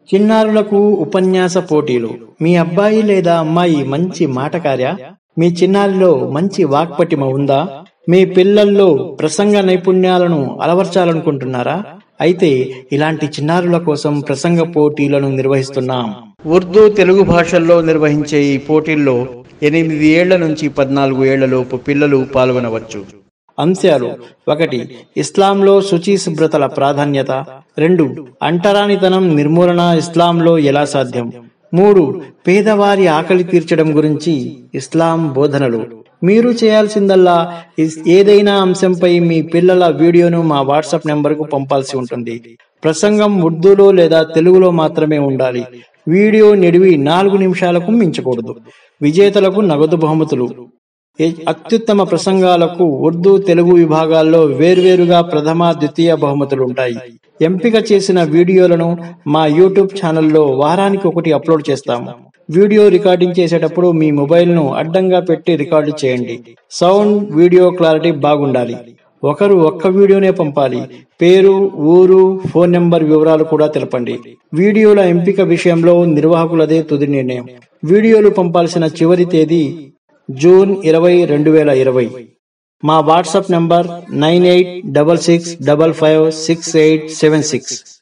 చిన్నారులకు ఉపన్యాస పోటీలు మీ అబ్బాయి లేదా అమ్మాయి మంచి మాటకార్య మీ చిన్నారిలో మంచి వాక్పటిమ ఉందా మీ పిల్లల్లో ప్రసంగ నైపుణ్యాలను అలవర్చాలనుకుంటున్నారా అయితే ఇలాంటి చిన్నారుల కోసం ప్రసంగ పోటీలను నిర్వహిస్తున్నాం ఉర్దూ తెలుగు భాషల్లో నిర్వహించే ఈ పోటీల్లో ఎనిమిది ఏళ్ల నుంచి పద్నాలుగు ఏళ్లలోపు పిల్లలు పాల్గొనవచ్చు అంశాలు ఒకటి ఇస్లాంలో శుచి శుభ్రతల ప్రాధాన్యత రెండు అంటరానితనం నిర్మూలన ఇస్లాంలో ఎలా సాధ్యం మూడు పేదవారి ఆకలి తీర్చడం గురించి ఇస్లాం బోధనలు మీరు చేయాల్సిందల్లా ఇస్- ఏదైనా అంశంపై మీ పిల్లల వీడియోను మా వాట్సాప్ నెంబర్కు పంపాల్సి ఉంటుంది ప్రసంగం ఉర్దూలో లేదా తెలుగులో మాత్రమే ఉండాలి వీడియో నిడివి నాలుగు నిమిషాలకు మించకూడదు విజేతలకు నగదు బహుమతులు ఏ- అత్యుత్తమ ప్రసంగాలకు ఉర్దూ తెలుగు విభాగాల్లో వేర్వేరుగా ప్రథమ ద్వితీయ బహుమతులు ఉంటాయి ఎంపిక చేసిన వీడియోలను మా యూట్యూబ్ ఛానల్లో వారానికి ఒకటి అప్లోడ్ చేస్తాము వీడియో రికార్డింగ్ చేసేటప్పుడు మీ మొబైల్ను అడ్డంగా పెట్టి రికార్డు చేయండి సౌండ్ వీడియో క్లారిటీ బాగుండాలి ఒకరు ఒక్క వీడియోనే పంపాలి పేరు ఊరు ఫోన్ నెంబర్ వివరాలు కూడా తెలపండి వీడియోల ఎంపిక విషయంలో నిర్వాహకులదే తుది నిర్ణయం వీడియోలు పంపాల్సిన చివరి తేదీ జూన్ ఇరవై రెండు వేల ఇరవై మా WhatsApp number nine eight double six double five six eight seven six